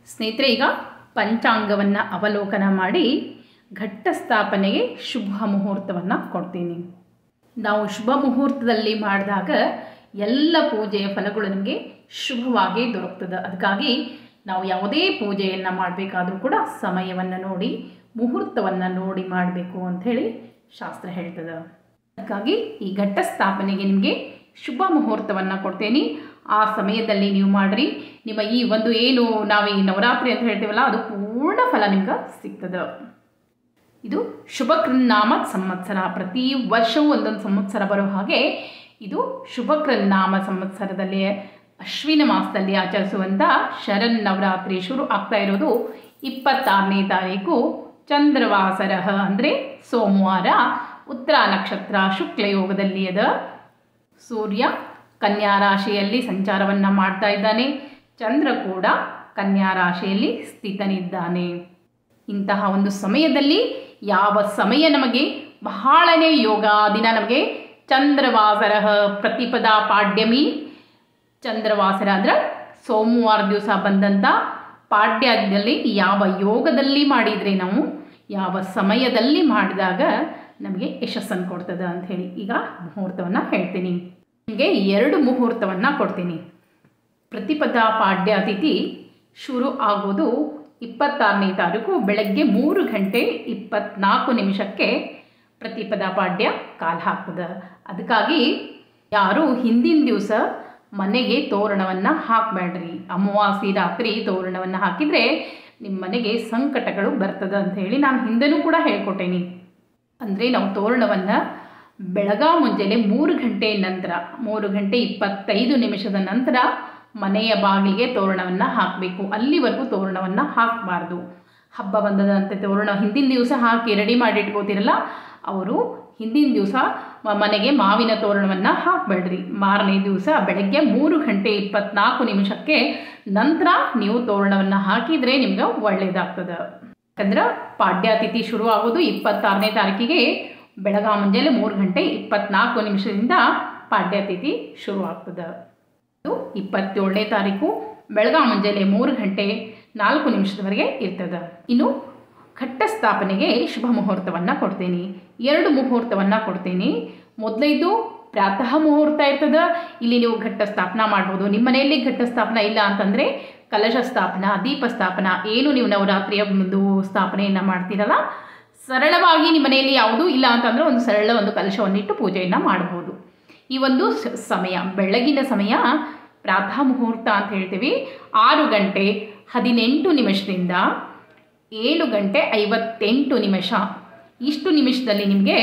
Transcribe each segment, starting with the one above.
ಸ್ನೇಹಿತರೆ ಈಗ ಪಂಚಾಂಗವನ್ನು ಅವಲೋಕನ ಮಾಡಿ ಘಟ್ಟ ಸ್ಥಾಪನೆಗೆ ಶುಭ ಮುಹೂರ್ತವನ್ನು ಕೊಡ್ತೀನಿ ನಾವು ಶುಭ ಮುಹೂರ್ತದಲ್ಲಿ ಮಾಡಿದಾಗ ಎಲ್ಲ ಪೂಜೆಯ ಫಲಗಳು ನಮಗೆ ಶುಭವಾಗಿ ದೊರಕ್ತದೆ ಅದಕ್ಕಾಗಿ ನಾವು ಯಾವುದೇ ಪೂಜೆಯನ್ನು ಮಾಡಬೇಕಾದ್ರೂ ಕೂಡ ಸಮಯವನ್ನು ನೋಡಿ ಮುಹೂರ್ತವನ್ನು ನೋಡಿ ಮಾಡಬೇಕು ಅಂಥೇಳಿ ಶಾಸ್ತ್ರ ಹೇಳ್ತದೆ ಅದಕ್ಕಾಗಿ ಈ ಘಟ್ಟ ಸ್ಥಾಪನೆಗೆ ನಿಮಗೆ ಶುಭ ಮುಹೂರ್ತವನ್ನು ಕೊಡ್ತೇನೆ ಆ ಸಮಯದಲ್ಲಿ ನೀವು ಮಾಡಿರಿ ನಿಮ್ಮ ಈ ಒಂದು ಏನು ನಾವು ಈ ನವರಾತ್ರಿ ಅಂತ ಹೇಳ್ತೀವಲ್ಲ ಅದು ಪೂರ್ಣ ಫಲ ನಿಮ್ಗೆ ಸಿಗ್ತದೆ ಇದು ಶುಭ ಕೃನ್ನಾಮ ಸಂವತ್ಸರ ಪ್ರತಿ ವರ್ಷವೂ ಒಂದೊಂದು ಸಂವತ್ಸರ ಬರೋ ಹಾಗೆ ಇದು ಶುಭ ಕೃನ್ನಾಮ ಸಂವತ್ಸರದಲ್ಲಿ ಅಶ್ವಿನ ಮಾಸದಲ್ಲಿ ಆಚರಿಸುವಂಥ ಶರಣ್ ನವರಾತ್ರಿ ಶುರು ಆಗ್ತಾ ಇರೋದು ಇಪ್ಪತ್ತಾರನೇ ತಾರೀಕು ಚಂದ್ರವಾಸರ ಅಂದರೆ ಸೋಮವಾರ ಉತ್ತರ ನಕ್ಷತ್ರ ಶುಕ್ಲಯೋಗದಲ್ಲಿ ಅದ ಸೂರ್ಯ ಕನ್ಯಾ ರಾಶಿಯಲ್ಲಿ ಸಂಚಾರವನ್ನು ಮಾಡ್ತಾ ಇದ್ದಾನೆ ಚಂದ್ರ ಕೂಡ ಕನ್ಯಾ ರಾಶಿಯಲ್ಲಿ ಸ್ಥಿತನಿದ್ದಾನೆ ಇಂತಹ ಒಂದು ಸಮಯದಲ್ಲಿ ಯಾವ ಸಮಯ ನಮಗೆ ಬಹಳನೇ ಯೋಗ ದಿನ ನಮಗೆ ಚಂದ್ರವಾಸರ ಪ್ರತಿಪದ ಪಾಡ್ಯಮಿ ಚಂದ್ರವಾಸರ ಅಂದ್ರೆ ಸೋಮವಾರ ದಿವಸ ಬಂದಂಥ ಪಾಡ್ಯದಲ್ಲಿ ಯಾವ ಯೋಗದಲ್ಲಿ ಮಾಡಿದರೆ ನಾವು ಯಾವ ಸಮಯದಲ್ಲಿ ಮಾಡಿದಾಗ ನಮಗೆ ಯಶಸ್ಸನ್ನು ಕೊಡ್ತದೆ ಅಂಥೇಳಿ ಈಗ ಮುಹೂರ್ತವನ್ನು ಹೇಳ್ತೀನಿ ನಿಮಗೆ ಎರಡು ಮುಹೂರ್ತವನ್ನು ಕೊಡ್ತೀನಿ ಪ್ರತಿಪದ ಪಾಡ್ಯ ತಿಥಿ ಶುರು ಆಗೋದು ಇಪ್ಪತ್ತಾರನೇ ತಾರೀಕು ಬೆಳಗ್ಗೆ ಮೂರು ಗಂಟೆ ಇಪ್ಪತ್ನಾಲ್ಕು ನಿಮಿಷಕ್ಕೆ ಪ್ರತಿಪದ ಪಾಡ್ಯ ಕಾಲ ಹಾಕ್ತದೆ ಅದಕ್ಕಾಗಿ ಯಾರು ಹಿಂದಿನ ದಿವಸ ಮನೆಗೆ ತೋರಣವನ್ನು ಹಾಕಬೇಡ್ರಿ ಅಮಾವಾಸ್ಯೆ ರಾತ್ರಿ ತೋರಣವನ್ನು ಹಾಕಿದರೆ ನಿಮ್ಮ ಮನೆಗೆ ಸಂಕಟಗಳು ಬರ್ತದೆ ಅಂತ ಹೇಳಿ ನಾನು ಹಿಂದೆನೂ ಕೂಡ ಹೇಳ್ಕೊಟ್ಟೇನಿ ಅಂದರೆ ನಾವು ತೋರಣವನ್ನು ಬೆಳಗಾ ಮುಂಜಾನೆ ಮೂರು ಗಂಟೆ ನಂತರ ಮೂರು ಗಂಟೆ ಇಪ್ಪತ್ತೈದು ನಿಮಿಷದ ನಂತರ ಮನೆಯ ಬಾಗಿಲಿಗೆ ತೋರಣವನ್ನು ಹಾಕಬೇಕು ಅಲ್ಲಿವರೆಗೂ ತೋರಣವನ್ನು ಹಾಕಬಾರ್ದು ಹಬ್ಬ ಬಂದದಂತೆ ತೋರಣ ಹಿಂದಿನ ದಿವಸ ಹಾಕಿ ರೆಡಿ ಮಾಡಿ ಇಟ್ಕೋತಿರಲ್ಲ ಅವರು ಹಿಂದಿನ ದಿವಸ ಮನೆಗೆ ಮಾವಿನ ತೋರಣವನ್ನು ಹಾಕಬೇಡ್ರಿ ಮಾರನೇ ದಿವಸ ಬೆಳಗ್ಗೆ ಮೂರು ಗಂಟೆ ಇಪ್ಪತ್ನಾಲ್ಕು ನಿಮಿಷಕ್ಕೆ ನಂತರ ನೀವು ತೋರಣವನ್ನು ಹಾಕಿದರೆ ನಿಮ್ಗೆ ಒಳ್ಳೆಯದಾಗ್ತದೆ ಯಾಕಂದ್ರೆ ಪಾಡ್ಯತಿಥಿ ಶುರು ಆಗೋದು ಇಪ್ಪತ್ತಾರನೇ ತಾರೀಕಿಗೆ ಬೆಳಗಾ ಮುಂಜಾನೆ ಮೂರು ಗಂಟೆ ಇಪ್ಪತ್ನಾಲ್ಕು ನಿಮಿಷದಿಂದ ಪಾಡ್ಯತಿಥಿ ಶುರು ಆಗ್ತದೆ ಇದು ಇಪ್ಪತ್ತೇಳನೇ ತಾರೀಕು ಬೆಳಗಾ ಮುಂಜಾನೆ ಮೂರು ಗಂಟೆ ನಾಲ್ಕು ನಿಮಿಷದವರೆಗೆ ಇರ್ತದೆ ಇನ್ನು ಘಟ್ಟ ಸ್ಥಾಪನೆಗೆ ಶುಭ ಮುಹೂರ್ತವನ್ನು ಕೊಡ್ತೀನಿ ಎರಡು ಮುಹೂರ್ತವನ್ನು ಕೊಡ್ತೀನಿ ಮೊದಲೈದು ಪ್ರಾತಃ ಮುಹೂರ್ತ ಇರ್ತದೆ ಇಲ್ಲಿ ನೀವು ಘಟ್ಟ ಸ್ಥಾಪನಾ ಮಾಡ್ಬೋದು ನಿಮ್ಮ ಮನೆಯಲ್ಲಿ ಘಟ್ಟ ಸ್ಥಾಪನಾ ಇಲ್ಲ ಅಂತಂದರೆ ಕಲಶ ಸ್ಥಾಪನಾ ದೀಪ ಸ್ಥಾಪನಾ ಏನು ನೀವು ನವರಾತ್ರಿಯ ಒಂದು ಸ್ಥಾಪನೆಯನ್ನು ಮಾಡ್ತೀರಲ್ಲ ಸರಳವಾಗಿ ನಿಮ್ಮ ಮನೆಯಲ್ಲಿ ಯಾವುದೂ ಇಲ್ಲ ಅಂತಂದರೆ ಒಂದು ಸರಳ ಒಂದು ಕಲಶವನ್ನಿಟ್ಟು ಪೂಜೆಯನ್ನು ಮಾಡಬಹುದು ಈ ಒಂದು ಸಮಯ ಬೆಳಗಿನ ಸಮಯ ಪ್ರಾತಃ ಮುಹೂರ್ತ ಅಂತ ಹೇಳ್ತೀವಿ ಆರು ಗಂಟೆ ಹದಿನೆಂಟು ನಿಮಿಷದಿಂದ ಏಳು ಗಂಟೆ ಐವತ್ತೆಂಟು ನಿಮಿಷ ಇಷ್ಟು ನಿಮಿಷದಲ್ಲಿ ನಿಮಗೆ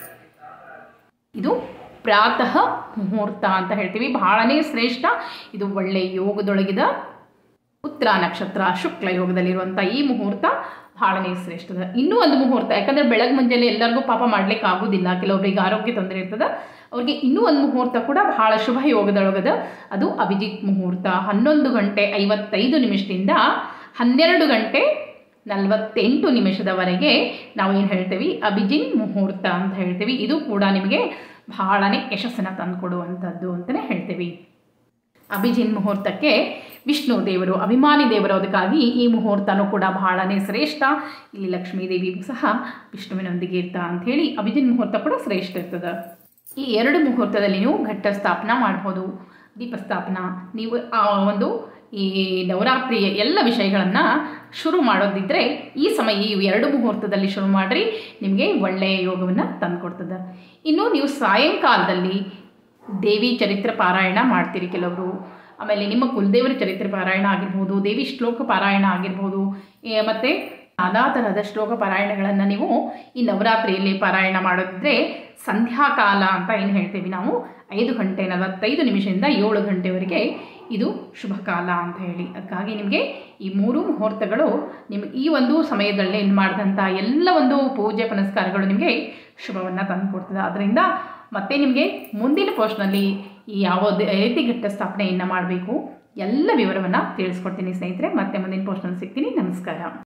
ಇದು ಪ್ರಾತಃ ಮುಹೂರ್ತ ಅಂತ ಹೇಳ್ತೀವಿ ಬಹಳನೇ ಶ್ರೇಷ್ಠ ಇದು ಒಳ್ಳೆಯ ಯೋಗದೊಳಗಿದ ಉತ್ತರ ನಕ್ಷತ್ರ ಶುಕ್ಲ ಯೋಗದಲ್ಲಿರುವಂಥ ಈ ಮುಹೂರ್ತ ಬಹಳನೇ ಶ್ರೇಷ್ಠದ ಇನ್ನೂ ಒಂದು ಮುಹೂರ್ತ ಯಾಕಂದರೆ ಬೆಳಗ್ಗೆ ಮುಂಜಾನೆ ಎಲ್ಲರಿಗೂ ಪಾಪ ಮಾಡ್ಲಿಕ್ಕೆ ಆಗೋದಿಲ್ಲ ಕೆಲವೊಬ್ಬರಿಗೆ ಆರೋಗ್ಯ ತೊಂದರೆ ಇರ್ತದೆ ಅವ್ರಿಗೆ ಇನ್ನೂ ಒಂದು ಮುಹೂರ್ತ ಕೂಡ ಬಹಳ ಶುಭ ಯೋಗದೊಳಗದ ಅದು ಅಭಿಜಿತ್ ಮುಹೂರ್ತ ಹನ್ನೊಂದು ಗಂಟೆ ಐವತ್ತೈದು ನಿಮಿಷದಿಂದ ಹನ್ನೆರಡು ಗಂಟೆ ನಲವತ್ತೆಂಟು ನಿಮಿಷದವರೆಗೆ ನಾವು ಏನು ಹೇಳ್ತೀವಿ ಅಭಿಜಿನ್ ಮುಹೂರ್ತ ಅಂತ ಹೇಳ್ತೀವಿ ಇದು ಕೂಡ ನಿಮಗೆ ಬಹಳನೇ ಯಶಸ್ಸನ್ನು ತಂದುಕೊಡುವಂಥದ್ದು ಅಂತಲೇ ಹೇಳ್ತೀವಿ ಅಭಿಜಿನ್ ಮುಹೂರ್ತಕ್ಕೆ ವಿಷ್ಣು ದೇವರು ಅಭಿಮಾನಿ ದೇವರು ಅದಕ್ಕಾಗಿ ಈ ಮುಹೂರ್ತನೂ ಕೂಡ ಬಹಳನೇ ಶ್ರೇಷ್ಠ ಇಲ್ಲಿ ಲಕ್ಷ್ಮೀ ದೇವಿಗೂ ಸಹ ವಿಷ್ಣುವಿನೊಂದಿಗೆ ಇರ್ತಾ ಅಂಥೇಳಿ ಅಭಿಜಿನ್ ಮುಹೂರ್ತ ಕೂಡ ಶ್ರೇಷ್ಠ ಇರ್ತದೆ ಈ ಎರಡು ಮುಹೂರ್ತದಲ್ಲಿ ನೀವು ಘಟ್ಟ ಸ್ಥಾಪನಾ ಮಾಡ್ಬೋದು ದೀಪಸ್ಥಾಪನಾ ನೀವು ಆ ಒಂದು ಈ ನವರಾತ್ರಿಯ ಎಲ್ಲ ವಿಷಯಗಳನ್ನು ಶುರು ಮಾಡೋದಿದ್ದರೆ ಈ ಸಮಯ ಈ ಎರಡು ಮುಹೂರ್ತದಲ್ಲಿ ಶುರು ಮಾಡಿರಿ ನಿಮಗೆ ಒಳ್ಳೆಯ ಯೋಗವನ್ನು ತಂದುಕೊಡ್ತದೆ ಇನ್ನು ನೀವು ಸಾಯಂಕಾಲದಲ್ಲಿ ದೇವಿ ಚರಿತ್ರೆ ಪಾರಾಯಣ ಮಾಡ್ತೀರಿ ಕೆಲವರು ಆಮೇಲೆ ನಿಮ್ಮ ಕುಲದೇವರ ಚರಿತ್ರೆ ಪಾರಾಯಣ ಆಗಿರ್ಬೋದು ದೇವಿ ಶ್ಲೋಕ ಪಾರಾಯಣ ಆಗಿರ್ಬೋದು ಮತ್ತು ನಾನಾ ತರಹದ ಶ್ಲೋಕ ಪಾರಾಯಣಗಳನ್ನು ನೀವು ಈ ನವರಾತ್ರಿಯಲ್ಲಿ ಪಾರಾಯಣ ಮಾಡೋದಿದ್ರೆ ಸಂಧ್ಯಾಕಾಲ ಅಂತ ಏನು ಹೇಳ್ತೀವಿ ನಾವು ಐದು ಗಂಟೆ ನಲವತ್ತೈದು ನಿಮಿಷದಿಂದ ಏಳು ಗಂಟೆವರೆಗೆ ಇದು ಶುಭ ಕಾಲ ಅಂತ ಹೇಳಿ ಅದಕ್ಕಾಗಿ ನಿಮಗೆ ಈ ಮೂರು ಮುಹೂರ್ತಗಳು ನಿಮಗೆ ಈ ಒಂದು ಸಮಯದಲ್ಲಿ ಮಾಡಿದಂಥ ಎಲ್ಲ ಒಂದು ಪೂಜೆ ಪುನಸ್ಕಾರಗಳು ನಿಮಗೆ ಶುಭವನ್ನು ತಂದುಕೊಡ್ತದೆ ಅದರಿಂದ ಮತ್ತೆ ನಿಮಗೆ ಮುಂದಿನ ಪೋಸ್ಟ್ನಲ್ಲಿ ಈ ಯಾವುದೇ ರೀತಿ ಘಟ್ಟ ಸ್ಥಾಪನೆಯನ್ನು ಮಾಡಬೇಕು ಎಲ್ಲ ವಿವರವನ್ನು ತಿಳಿಸ್ಕೊಡ್ತೀನಿ ಸ್ನೇಹಿತರೆ ಮತ್ತೆ ಮುಂದಿನ ಪೋಸ್ಟ್ನಲ್ಲಿ ಸಿಗ್ತೀನಿ ನಮಸ್ಕಾರ